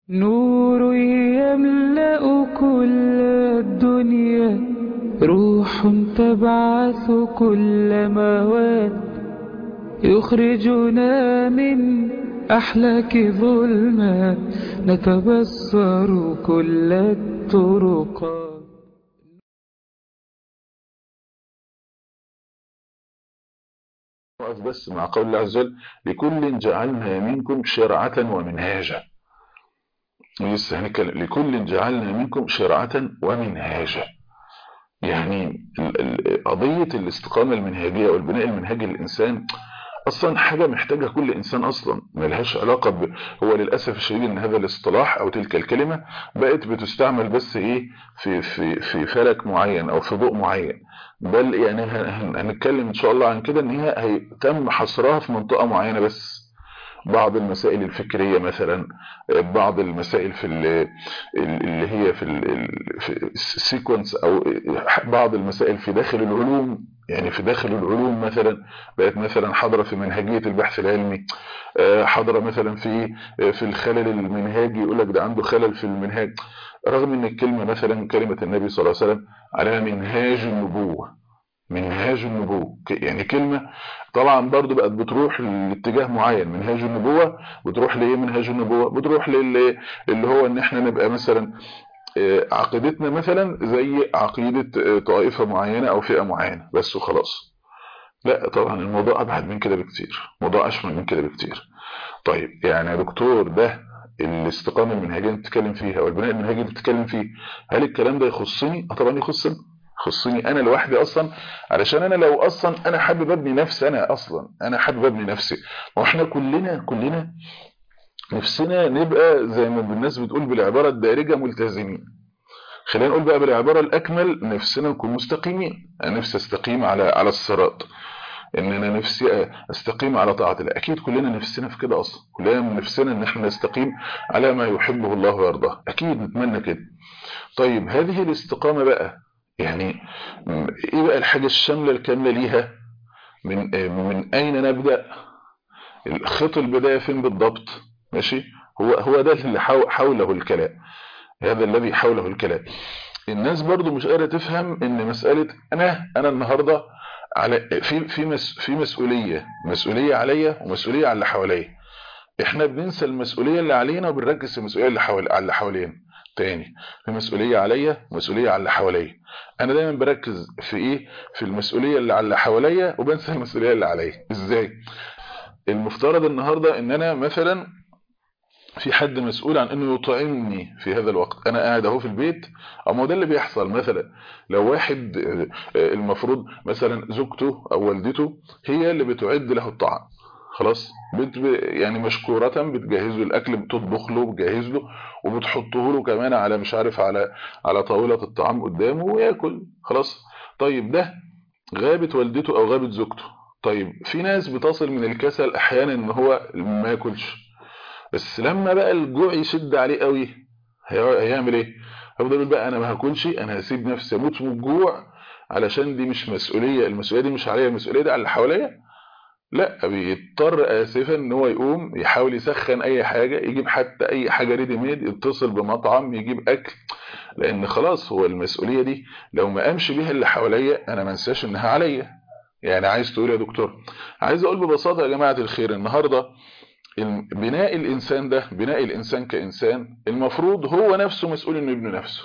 نور يملأ كل الدنيا روح تبعث كل مواد يخرجنا من أحلاك ظلمات نتبصر كل الطرقات نقف بس مع قول الله عز وجل لكل جعلنا منكم شرعة ومنهاجا لسه هنتكلم لكل جعلنا منكم شرعة ومنهاجا يعني قضية الاستقامة المنهجية والبناء المنهجي للإنسان أصلا حاجة محتاجها كل إنسان أصلا ملهاش علاقة ب... هو للأسف الشديد إن هذا الاصطلاح أو تلك الكلمة بقت بتستعمل بس إيه في, في, في فلك معين أو في ضوء معين بل يعني هنتكلم إن شاء الله عن كده إن هي, هي تم حصرها في منطقة معينة بس بعض المسائل الفكرية مثلا بعض المسائل في اللي هي في السيكونس او بعض المسائل في داخل العلوم يعني في داخل العلوم مثلا بقت مثلا حاضره في منهجيه البحث العلمي حاضره مثلا في في الخلل المنهاجي يقول لك ده عنده خلل في المنهاج رغم ان الكلمه مثلا كلمه النبي صلى الله عليه وسلم على منهاج النبوه منهاج النبوة يعني كلمة طبعا برضو بقت بتروح لاتجاه معين منهاج النبوة بتروح لإيه منهاج النبوة بتروح للي اللي هو ان احنا نبقى مثلا عقيدتنا مثلا زي عقيدة طائفة معينة او فئة معينة بس وخلاص لا طبعا الموضوع ابعد من كده بكتير موضوع اشمل من كده بكتير طيب يعني يا دكتور ده الاستقامة المنهجية اللي بتتكلم فيها او البناء المنهجي اللي بتتكلم فيه هل الكلام ده يخصني؟ اه طبعا يخصني يخصني انا لوحدي اصلا علشان انا لو اصلا انا حابب ابني نفسي انا اصلا انا حابب ابني نفسي ما احنا كلنا كلنا نفسنا نبقى زي ما الناس بتقول بالعباره الدارجه ملتزمين خلينا نقول بقى بالعباره الاكمل نفسنا نكون مستقيمين انا نفسي استقيم على على الصراط ان انا نفسي استقيم على طاعه الله اكيد كلنا نفسنا في كده اصلا كلنا نفسنا ان احنا نستقيم على ما يحبه الله ويرضاه اكيد نتمنى كده طيب هذه الاستقامه بقى يعني ايه بقى الحاجة الشاملة الكاملة ليها من من اين نبدأ الخط البداية فين بالضبط ماشي هو هو ده اللي حوله الكلام هذا الذي حوله الكلام الناس برضو مش قادرة تفهم ان مسألة انا انا النهاردة على في في مس في مسؤولية مسؤولية عليا ومسؤولية على اللي حواليا احنا بننسى المسؤولية اللي علينا وبنركز في المسؤولية اللي حوالي على اللي حوالينا تاني في مسؤولية عليا ومسؤولية على اللي حواليا انا دايما بركز في ايه في المسؤولية اللي على اللي حواليا وبنسى المسؤولية اللي عليا ازاي المفترض النهاردة ان انا مثلا في حد مسؤول عن انه يطعمني في هذا الوقت انا قاعد اهو في البيت او ده اللي بيحصل مثلا لو واحد المفروض مثلا زوجته او والدته هي اللي بتعد له الطعام خلاص بت يعني مشكورة بتجهز له الاكل بتطبخ له بتجهز له وبتحطه له كمان على مش عارف على على طاولة الطعام قدامه وياكل خلاص طيب ده غابت والدته او غابت زوجته طيب في ناس بتصل من الكسل احيانا ان هو ما ياكلش بس لما بقى الجوع يشد عليه قوي هيعمل ايه هيفضل بقى انا ما هاكلش انا هسيب نفسي اموت من الجوع علشان دي مش مسؤولية المسؤولية دي مش عليا المسؤولية دي على اللي حواليا لا بيضطر اسفا ان هو يقوم يحاول يسخن اي حاجة يجيب حتى اي حاجة ريدي ميد يتصل بمطعم يجيب اكل لان خلاص هو المسؤولية دي لو ما قامش بيها اللي حواليا انا ما انساش انها عليا يعني عايز تقول يا دكتور عايز اقول ببساطة يا جماعة الخير النهاردة بناء الانسان ده بناء الانسان كانسان المفروض هو نفسه مسؤول انه يبني نفسه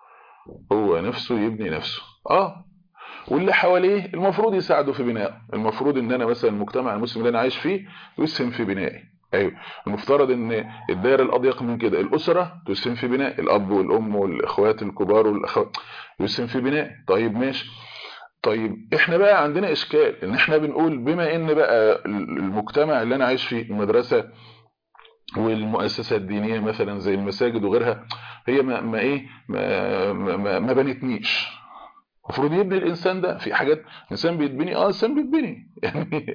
هو نفسه يبني نفسه اه واللي حواليه المفروض يساعده في بنائه المفروض ان انا مثلا المجتمع المسلم اللي انا عايش فيه يسهم في بنائي ايوه المفترض ان الدائره الاضيق من كده الاسره تسهم في بناء الاب والام والاخوات الكبار والاخوات يسهم في بناء طيب ماشي طيب احنا بقى عندنا اشكال ان احنا بنقول بما ان بقى المجتمع اللي انا عايش فيه المدرسه والمؤسسات الدينيه مثلا زي المساجد وغيرها هي ما, ما ايه ما, ما, ما بنتنيش المفروض يبني الانسان ده في حاجات انسان بيتبني اه انسان بيتبني يعني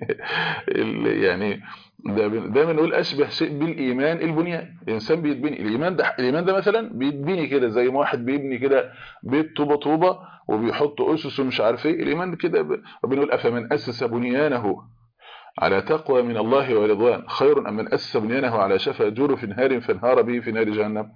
يعني ده دايما نقول اشبه شيء بالايمان البنيان الانسان بيتبني الايمان ده الايمان ده مثلا بيتبني كده زي ما واحد بيبني كده بيت طوبه طوبه وبيحط اسس ومش عارف ايه الايمان كده بنقول افمن اسس بنيانه على تقوى من الله ورضوان خير أم من أسس بنيانه على شفا جرف نهار فانهار به في نار جهنم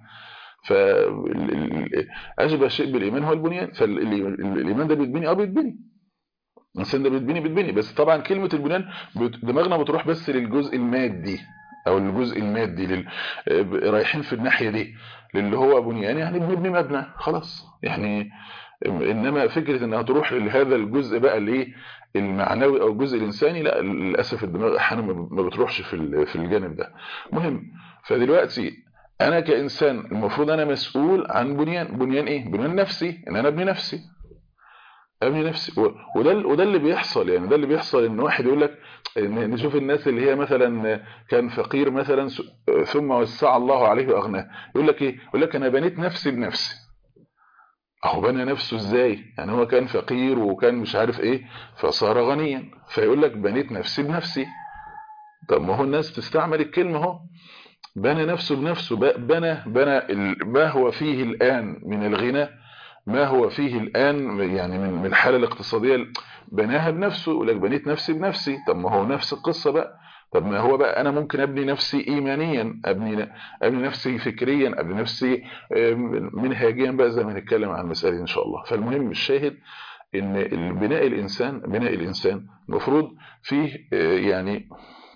فأشبه شيء بالإيمان هو البنيان فالإيمان ده بيتبني أو بيتبني الإنسان ده بيتبني بيتبني بس طبعا كلمة البنيان دماغنا بتروح بس للجزء المادي أو الجزء المادي لل... رايحين في الناحية دي للي هو بنيان يعني بنبني مبنى خلاص يعني انما فكره انها تروح لهذا الجزء بقى الايه المعنوي او الجزء الانساني لا للاسف الدماغ احيانا ما بتروحش في في الجانب ده مهم فدلوقتي انا كانسان المفروض انا مسؤول عن بنيان بنيان ايه بنيان نفسي ان انا ابني نفسي ابني نفسي وده وده اللي بيحصل يعني ده اللي بيحصل ان واحد يقول لك نشوف الناس اللي هي مثلا كان فقير مثلا ثم وسع الله عليه واغناه يقول لك ايه يقول لك انا بنيت نفسي بنفسي اهو بنى نفسه ازاي يعني هو كان فقير وكان مش عارف ايه فصار غنيا فيقول لك بنيت نفسي بنفسي طب ما هو الناس تستعمل الكلمه اهو بنى نفسه بنفسه بنى بنى ما هو فيه الان من الغنى ما هو فيه الان يعني من الحاله الاقتصاديه بناها بنفسه يقول لك بنيت نفسي بنفسي طب ما هو نفس القصه بقى طب ما هو بقى انا ممكن ابني نفسي ايمانيا ابني ابني نفسي فكريا ابني نفسي منهاجيا بقى زي ما هنتكلم عن المساله ان شاء الله فالمهم الشاهد ان بناء الانسان بناء الانسان المفروض فيه يعني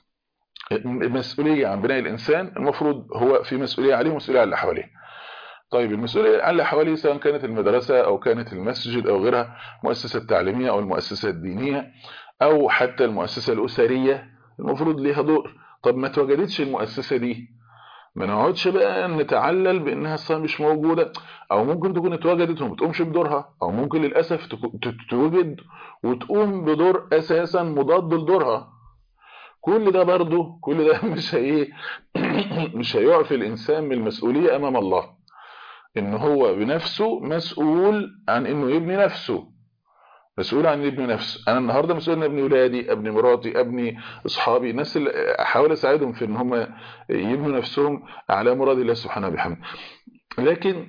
مسؤوليه عن بناء الانسان المفروض هو في مسؤوليه عليه ومسؤوليه على اللي حواليه طيب المسؤوليه على اللي حواليه سواء كانت المدرسه او كانت المسجد او غيرها المؤسسه التعليميه او المؤسسه الدينيه او حتى المؤسسه الاسريه المفروض ليها دور طب ما توجدتش المؤسسة دي ما نقعدش بقى نتعلل بانها اصلا مش موجودة او ممكن تكون اتوجدت وما بتقومش بدورها او ممكن للاسف تتوجد وتقوم بدور اساسا مضاد لدورها كل ده برضه كل ده مش هي مش هيعفي الانسان من المسؤولية امام الله ان هو بنفسه مسؤول عن انه يبني نفسه مسؤول عن ابن نفسه انا النهارده مسؤول عن ابن ولادي ابن مراتي ابني اصحابي الناس اللي احاول اساعدهم في ان هم يبنوا نفسهم على مراد الله سبحانه وبحمده لكن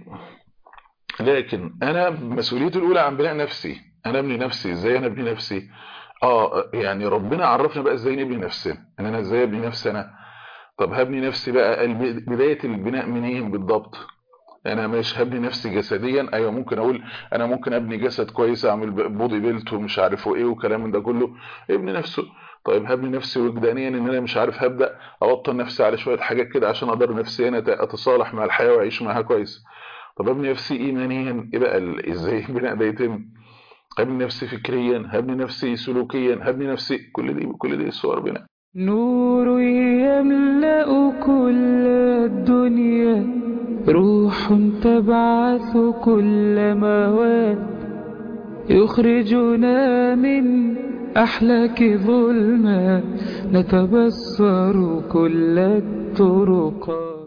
لكن انا مسؤوليتي الاولى عن بناء نفسي انا ابني نفسي ازاي انا ابني نفسي اه يعني ربنا عرفنا بقى ازاي نبني نفسنا ان انا ازاي ابني نفسي انا طب هبني نفسي بقى بدايه البناء منين بالضبط انا مش هبني نفسي جسديا ايوه ممكن اقول انا ممكن ابني جسد كويس اعمل بودي بيلت ومش عارف ايه وكلام من ده كله ابني نفسه طيب هبني نفسي وجدانيا ان انا مش عارف هبدا اوطن نفسي على شويه حاجات كده عشان اقدر نفسيا اتصالح مع الحياه واعيش معاها كويس طب ابني نفسي ايمانيا ايه بقى ازاي البناء ده يتم هبني نفسي فكريا هبني نفسي سلوكيا هبني نفسي كل دي كل دي صور بناء نور يملأ كل الدنيا روح تبعث كل مواد يخرجنا من أحلاك ظلمات نتبصر كل الطرقات